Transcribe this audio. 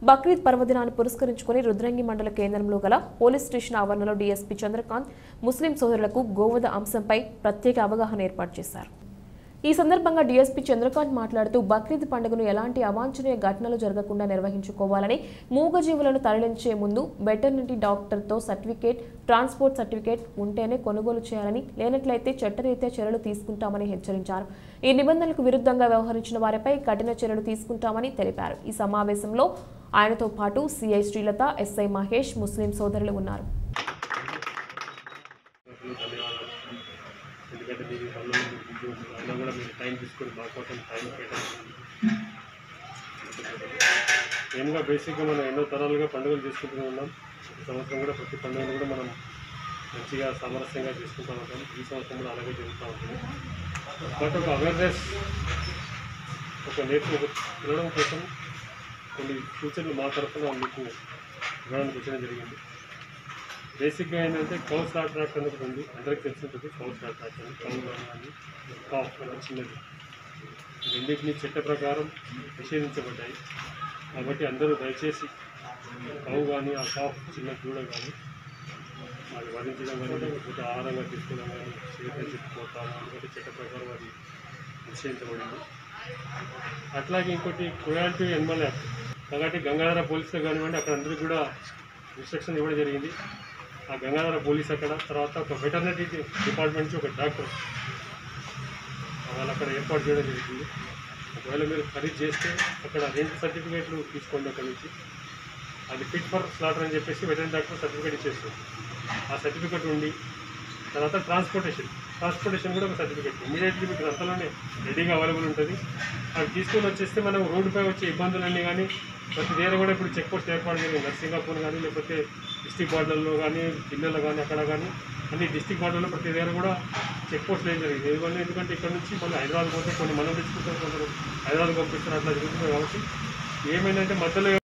బక్రీద్ పర్వదినాన్ని పురస్కరించుకుని రుద్రంగి మండల కేంద్రంలో గల పోలీస్ స్టేషన్ ఆవరణలో డీఎస్పీ చంద్రకాంత్ ముస్లిం సోదరులకు గోవధ అంశంపై ప్రత్యేక అవగాహన ఏర్పాటు చేశారు ఈ సందర్భంగా డీఎస్పీ చంద్రకాంత్ మాట్లాడుతూ బక్రీద్ పండుగను ఎలాంటి అవాంఛనీయ ఘటనలు జరగకుండా నిర్వహించుకోవాలని మూగజీవులను తరలించే ముందు వెటర్నరీ డాక్టర్తో సర్టిఫికేట్ ట్రాన్స్పోర్ట్ సర్టిఫికేట్ ఉంటేనే కొనుగోలు చేయాలని లేనట్లయితే చట్టరీత్యా చర్యలు తీసుకుంటామని హెచ్చరించారు ఈ నిబంధనలకు విరుద్ధంగా వ్యవహరించిన వారిపై కఠిన చర్యలు తీసుకుంటామని తెలిపారు ఈ సమావేశంలో ఆయనతో పాటు సిఐ శ్రీలత ఎస్ఐ మహేష్ ముస్లిం సోదరులు ఉన్నారు ధన్యవాదాలు ఎందుకంటే మీరు పనులు మీరు బిజీ ఉంటారు అయినా కూడా మీరు టైం తీసుకొని మా కోసం టైం కేటాయించండి మెయిన్గా బేసిక్గా మనం ఎన్నో తరాలుగా పండుగలు చేసుకుంటూనే ఉన్నాం ఈ సంవత్సరం కూడా ప్రతి పండుగను కూడా మనం మంచిగా సామరస్యంగా చేసుకుంటూ ఉంటాం ఈ సంవత్సరం కూడా అలాగే జరుగుతూ ఉంటుంది బట్ ఒక అవేర్నెస్ ఒక నేర్పు ఒక పిల్లడం కోసం కొన్ని సూచనలు మా తరఫున మీకు ఇవ్వడానికి వచ్చడం జరిగింది బేసిక్గా ఏంటంటే కౌ స్టార్ట్ ట్రాక్ అనేది ఒకటి ఉంది అందరికి తెలిసి ఉంటుంది కౌ స్టార్ట్ ట్రాక్ అని కౌ కానీ కాఫ్ అని చిన్నది ఈ రెండింటినీ చట్ట ప్రకారం నిషేధించబడ్డాయి కాబట్టి అందరూ దయచేసి కౌ కానీ ఆ కాఫ్ చిన్న దూడ కానీ అది వధించడం కానీ లేకపోతే ఆహారంగా తీసుకోవడం కానీ చేతి చెప్పుకోవటాము ఎందుకంటే చట్ట ప్రకారం అది నిషేధించబడింది అట్లాగే ఇంకోటి క్రుయాలిటీ ఎనిమల్ యాక్ట్ కాబట్టి గంగాధర పోలీసులు కానివ్వండి అక్కడ అందరికీ కూడా ఇన్స్ట్రక్షన్ ఇవ్వడం జరిగింది ఆ గంగాధర పోలీస్ అక్కడ తర్వాత ఒక వెటర్నరీ డిపార్ట్మెంట్ నుంచి ఒక డాక్టర్ వాళ్ళు అక్కడ ఏర్పాటు చేయడం జరుగుతుంది ఒకవేళ మీరు ఖరీదు చేస్తే అక్కడ రెండు సర్టిఫికేట్లు తీసుకోండి అక్కడ నుంచి అది ఫిట్ ఫర్ స్లాటర్ అని చెప్పేసి వెటర్నరీ డాక్టర్ సర్టిఫికేట్ ఇచ్చేస్తుంది ఆ సర్టిఫికేట్ ఉండి తర్వాత ట్రాన్స్పోర్టేషన్ ట్రాన్స్పోర్టేషన్ కూడా ఒక సర్టిఫికేట్ ఇమీడియట్లీ మీకు అంతలోనే రెడీగా అవైలబుల్ ఉంటుంది అది తీసుకొని వచ్చేస్తే మనం రోడ్డుపై వచ్చే ఇబ్బందులన్నీ కానీ ప్రతి దగ్గర కూడా ఇప్పుడు చెక్ పోస్ట్ ఏర్పాటు జరిగింది నర్సింగాపూర్ కానీ లేకపోతే డిస్టిక్ బార్డర్లో కానీ జిల్లాలో కానీ అక్కడ కానీ అన్ని డిస్టిక్ బార్డర్లో ప్రతి దగ్గర కూడా చెక్ పోస్ట్ ఏం జరిగింది ఎందువల్ల ఎందుకంటే ఇక్కడ నుంచి మళ్ళీ హైదరాబాద్ పోతే కొన్ని మనం తెచ్చుకుంటారు కొందరు హైదరాబాద్ పంపిస్తారు అట్లా జరుగుతుంది కాబట్టి ఏమైందంటే మధ్యలో